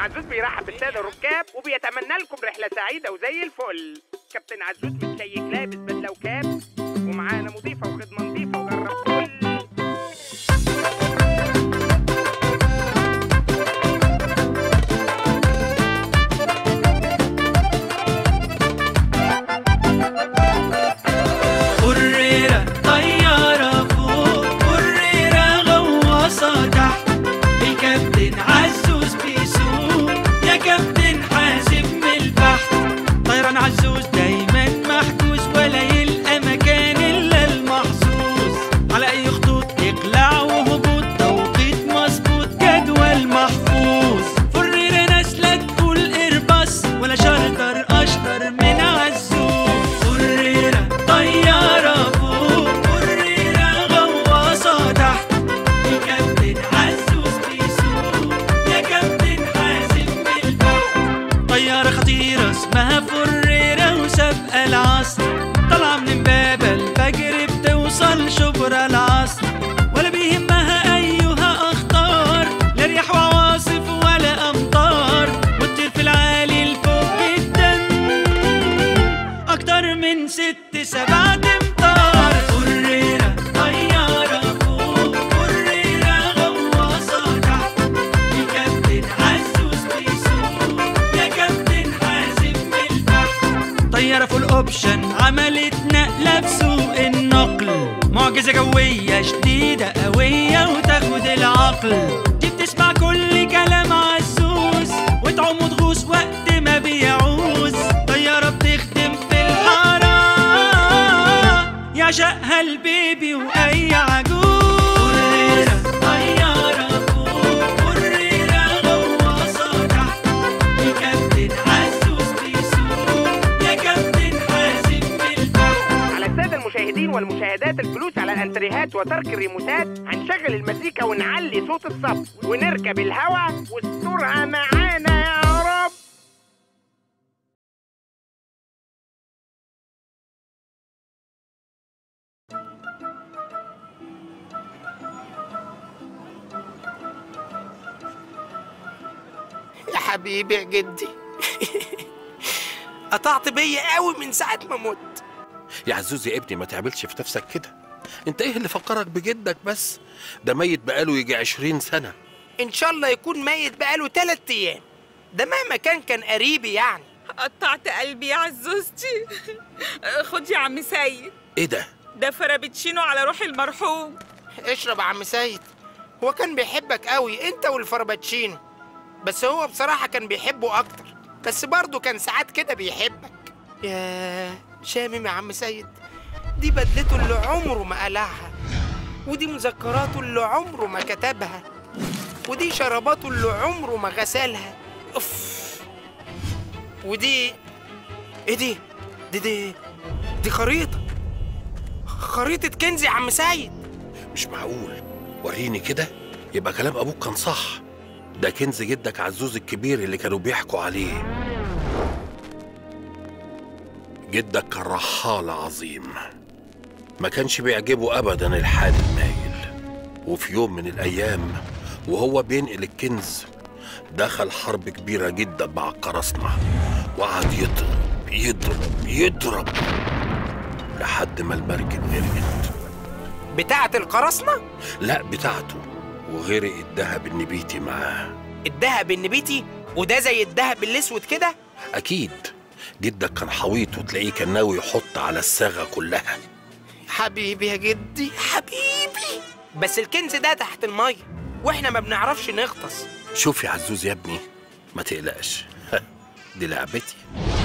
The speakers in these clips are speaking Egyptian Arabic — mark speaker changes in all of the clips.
Speaker 1: عزوز بيرحب بالساده الركاب وبيتمنى لكم رحله سعيده وزي الفل كابتن عزوز متشيك لابس بدله وكاب ومعانا مضيفه وخدمه نظيفه وجرب كل
Speaker 2: قريرة طيارة فوق قريرة غواصة تحت الكابتن عزوز بيسوق يا كابتن حاسب من البحر طيران عزوز دايما محجوز ولا يلقى مكان الا المحظوظ على اي خطوط اقلاع وهبوط توقيت مظبوط جدول محفوظ فريرة نازلة تقول ارباص ولا شارتر اشطر من عزوز فريرة طيارة فوق فريرة غواصة تحت الكابتن عزوز بيسوق يا كابتن حاسب من البحر طيارة خطيرة اسمها فريرة وسابقة العصر طالعة من امبابة الفجر بتوصل شبرا العصر ولا بيهمها أيها أخطار لا رياح وعواصف ولا أمطار وتطير في العالي لفوق جدا أكتر من ست سبع أمتار فريرة طيارة فوق فريرة غواصة تحت الكابتن عزوز بيسوق يا كابتن حاسب من البحر طيارة فول اوبشن عملت نقلة في سوق النقل معجزة جوية شديدة قوية وتاخد العقل دي بتسمع كل كلام عزوز وتعوم وتغوص وقت ما بيعوز طيارة بتخدم في الحارة يعشقها البيبي وأي عجوز طيارة فوق فريرة غواصة تحت الكابتن عزوز بيسوق يا كابتن حاسب من البحر
Speaker 1: على الساده المشاهدين والمشاهدات الفلوس على الانتريهات وترك الريموتات هنشغل المزيكا ونعلي صوت الصف ونركب الهوا واسترها معانا يا رب
Speaker 3: يا حبيبي يا جدي قطعت بيا قوي من ساعة ما مت
Speaker 4: يا عزوز يا ابني ما تعملش في نفسك كده انت ايه اللي فكرك بجدك بس ده ميت بقاله يجي عشرين سنة
Speaker 3: إن شاء الله يكون ميت بقاله تلات أيام ده مهما كان كان قريبي يعني
Speaker 5: قطعت قلبي يا عزوزتي خد يا عم سيد
Speaker 4: ايه ده
Speaker 5: ده فرابتشينو على روح المرحوم
Speaker 3: اشرب يا عم سيد هو كان بيحبك قوي انت والفرباتشينو بس هو بصراحة كان بيحبه أكتر بس برضه كان ساعات كده بيحبك يا شامم يا عم سيد دي بدلته اللي عمره ما قلعها ودي مذكراته اللي عمره ما كتبها ودي شراباته اللي عمره ما غسلها اوف ودي ايه دي دي دي دي خريطة خريطة كنز يا عم سيد
Speaker 4: مش معقول وريني كده يبقى كلام ابوك كان صح ده كنز جدك عزوز الكبير اللي كانوا بيحكوا عليه جدك كان رحال عظيم ما كانش بيعجبه ابدا الحال المايل وفي يوم من الايام وهو بينقل الكنز دخل حرب كبيره جدا مع القراصنه وقعد يضرب يضرب يضرب لحد ما المركب غرقت
Speaker 3: بتاعة القراصنة
Speaker 4: لا بتاعته وغرق الذهب النبيتي معاه
Speaker 3: الدهب النبيتي وده زي الدهب الاسود كده
Speaker 4: اكيد جدك كان حويط وتلاقيه كان ناوي يحط على الصاغه كلها
Speaker 3: حبيبي يا جدي حبيبي بس الكنز ده تحت المية واحنا ما بنعرفش نغطس
Speaker 4: شوف يا عزوز يا ابني ما تقلقش دي لعبتي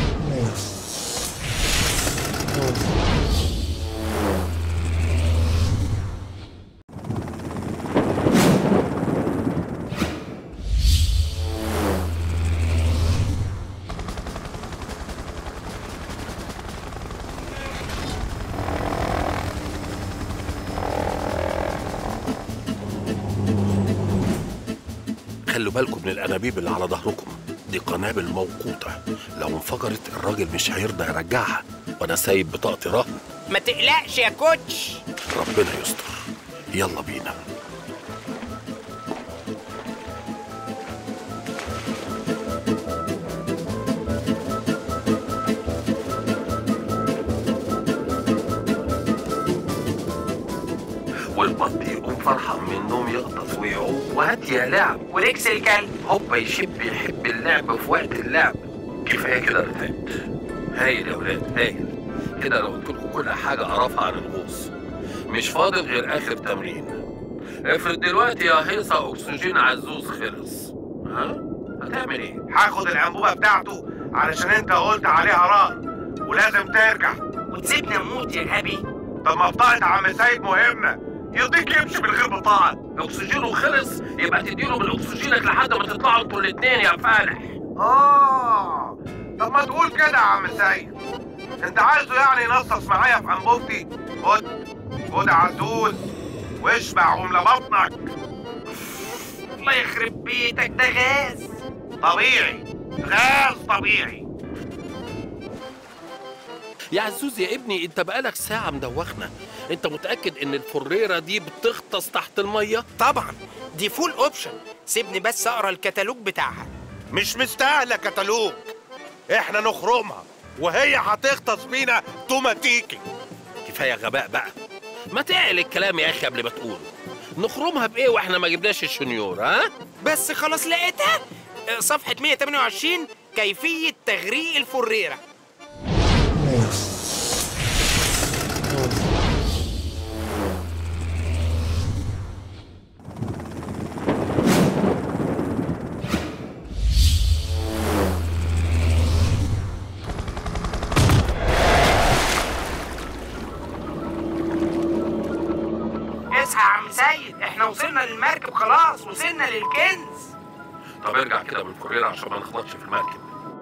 Speaker 4: خلوا بالكم من الانابيب اللي على ظهركم دي قنابل موقوته لو انفجرت الراجل مش هيرضى يرجعها وانا سايب بطاقتي رهن
Speaker 3: ما تقلقش يا كوتش
Speaker 4: ربنا يستر يلا بينا والبط يقوم فرحان من النوم يغطس ويعوم وهات يا لعب
Speaker 3: وريكس الكلب
Speaker 4: هوبا يشب يحب اللعب في وقت اللعب كفايه كده رتات هايل يا ولاد هايل كده لو قلت لكم كل حاجه اعرفها عن الغوص مش فاضل غير اخر تمرين افرض دلوقتي يا هيصه اكسجين عزوز خلص ها هتعمل ايه
Speaker 6: هاخد الانبوبه بتاعته علشان انت قلت عليها رهن ولازم ترجع
Speaker 3: وتسيبنا نموت يا غبي
Speaker 6: طب ما بطاقه عم سيد مهمه يرضيك يمشي من غير بطاقه
Speaker 4: اكسجينه خلص يبقى تديله من اكسجينك لحد ما تطلعوا انتوا الاتنين يا فالح
Speaker 6: اه طب ما تقول كده يا عم سيد انت عايزه يعني ينصص معايا في انبوبتي خد خد يا عزوز واشبع واملى بطنك
Speaker 3: الله يخرب بيتك ده غاز
Speaker 6: طبيعي غاز طبيعي
Speaker 4: يا عزوز يا ابني انت بقالك ساعه مدوخنا انت متاكد ان الفريره دي بتغطس تحت الميه
Speaker 3: طبعا دي فول اوبشن سيبني بس اقرا الكتالوج بتاعها
Speaker 6: مش مستاهله كتالوج احنا نخرمها وهي هتغطس بينا توماتيكي
Speaker 4: كفايه غباء بقى ما تعقل الكلام يا اخي قبل ما تقوله نخرمها بايه واحنا ما جبناش الشنيور ها
Speaker 3: بس خلاص لقيتها آه، صفحة 128 كيفية تغريق الفريرة اصحى يا عم سيد احنا وصلنا للمركب خلاص وصلنا للكنز
Speaker 4: طب ارجع كده من الفريره عشان ما نخبطش في المركب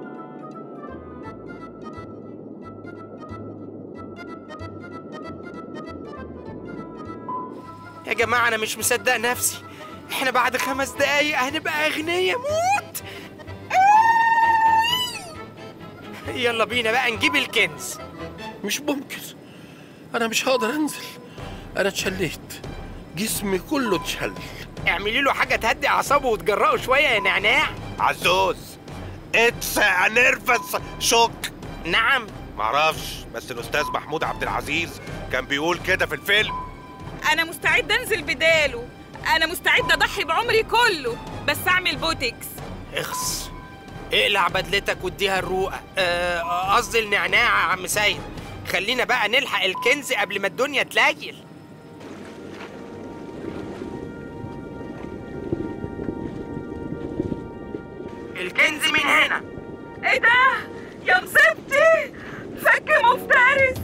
Speaker 3: يا جماعة أنا مش مصدق نفسي إحنا بعد خمس دقايق هنبقى أغنياء موت يلا بينا بقى نجيب الكنز
Speaker 4: مش ممكن انا مش هقدر انزل انا اتشليت جسمي كله اتشل
Speaker 3: اعملي له حاجة تهدي أعصابه وتجرأه شوية يا نعناع
Speaker 6: عزوز اتس نيرفس شوك
Speaker 3: نعم
Speaker 6: معرفش بس الاستاذ محمود عبد العزيز كان بيقول كده في الفيلم
Speaker 5: انا مستعد انزل بداله انا مستعد اضحي بعمري كله بس اعمل بوتكس
Speaker 3: اخس اقلع بدلتك واديها الروقة آه، قصدي النعناع يا عم سيد خلينا بقى نلحق الكنز قبل ما الدنيا تليل الكنز من هنا
Speaker 5: ايه ده يا مصيبتي فك مفترس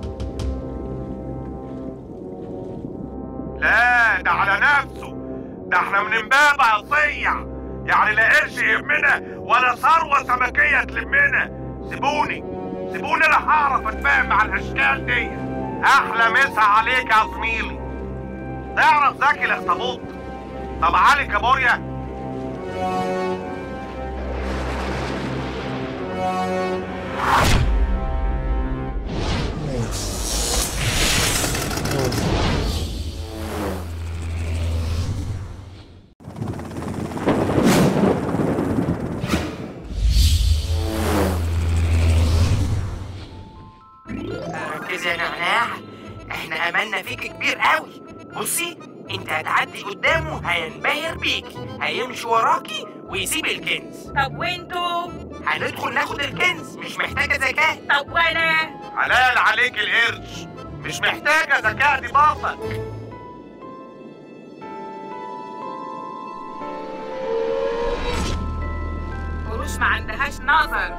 Speaker 6: لا ده على نفسه ده احنا من امبابة يا صيع يعني لا قرش يهمنا ولا ثروة سمكية تلمنا سيبوني سيبوني انا هعرف اتفاهم مع الاشكال دي احلى مسا عليك يا زميلي تعرف زكي الاخطبوط طب علي كابوريا
Speaker 3: ركز يا نعناع احنا املنا فيك كبير قوي بصي انت هتعدي قدامه هينبهر بيكي هيمشي وراكي ويسيب الكنز
Speaker 5: طب وانتوا
Speaker 3: هندخل ناخد الكنز مش محتاجة ذكاء
Speaker 5: طب وانا
Speaker 6: حلال عليك القرش مش محتاجة ذكاء دي باطل
Speaker 5: قروش ما عندهاش نظر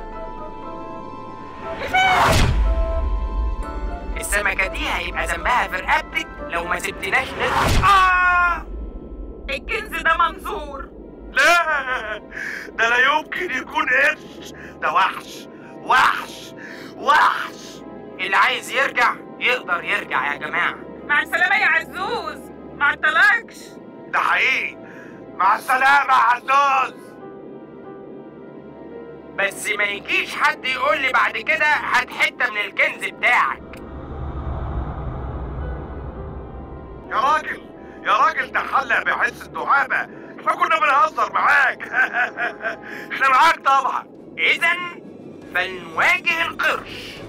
Speaker 3: السمكة دي هيبقى ذنبها في رقبتك لو ما سبتناش نطلع آه!
Speaker 5: الكنز ده منظور
Speaker 6: لا ده لا يمكن يكون قرش ده وحش وحش وحش
Speaker 3: اللي عايز يرجع يقدر يرجع يا جماعة
Speaker 5: مع السلامة يا عزوز ما عطلكش
Speaker 6: ده حقيقي مع السلامة يا عزوز
Speaker 3: بس ما يجيش حد يقول لي بعد كده هات حتة من الكنز بتاعك
Speaker 6: يا راجل يا راجل تحلق بحس الدعابة احنا كنا بنهزر معاك احنا معاك طبعا
Speaker 3: إذا فلنواجه القرش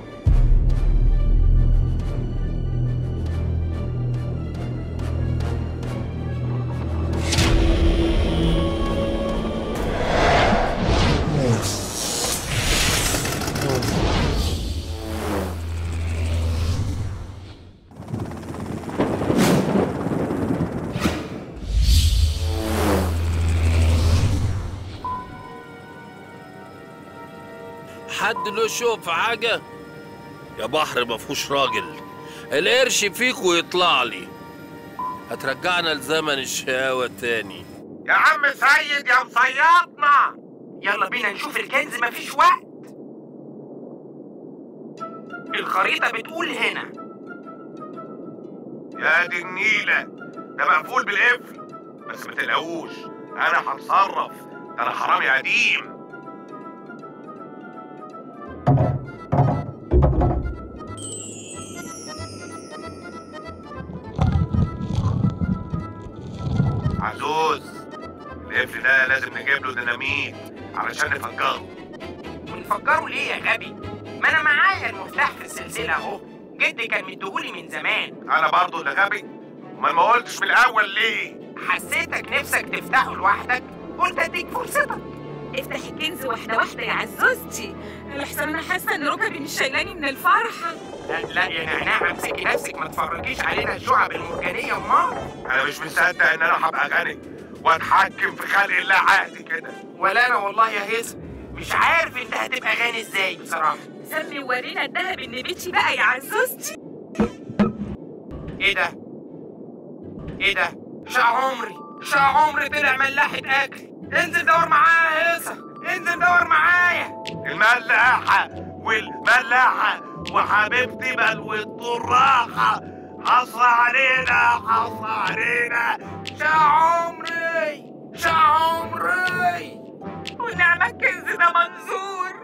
Speaker 4: حد له شوق في حاجة يا بحر ما فيهوش راجل القرش فيك ويطلع لي هترجعنا لزمن الشقاوة تاني
Speaker 6: يا عم سيد يا مصيطنا
Speaker 1: يلا بينا نشوف الكنز مفيش وقت الخريطة بتقول هنا
Speaker 6: يا دي النيلة ده مقفول بالقفل بس ما تقلقوش انا هتصرف ده انا حرامي قديم عزوز القفل ده لازم نجيب له ديناميت علشان نفجره
Speaker 1: ونفكروا ليه يا غبي ما انا معايا المفتاح في السلسلة اهو جدي كان مديهولي من زمان
Speaker 6: انا برضو اللي غبي امال ما قلتش من الاول ليه
Speaker 1: حسيتك نفسك تفتحه لوحدك قلت اديك فرصتك
Speaker 5: افتح الكنز واحدة واحدة يا عزوزتي لحسن انا حاسة ان ركبي مش شايلاني من الفرحة
Speaker 1: لا لا يا نعناع امسكي نفسك ما تفرجيش علينا الشعب المرجانية امال
Speaker 6: انا مش مصدق ان انا هبقى غني واتحكم في خلق الله عادي كده
Speaker 1: ولا انا والله يا هيثم مش عارف انت هتبقى غني ازاي بصراحة
Speaker 5: سمي ورينا الدهب النبيتي بقى يا عزوزتي
Speaker 1: ايه ده ايه ده شقى عمري شقى عمري طلع ملاحة اكل انزل دور معايا يا هيثم انزل دور معايا
Speaker 6: الملاحة والملاحة وحبيبتي بلو الطراحة حصى علينا حصى علينا
Speaker 1: شقى عمري شقى عمري
Speaker 5: ونعمة الكنز ده منظور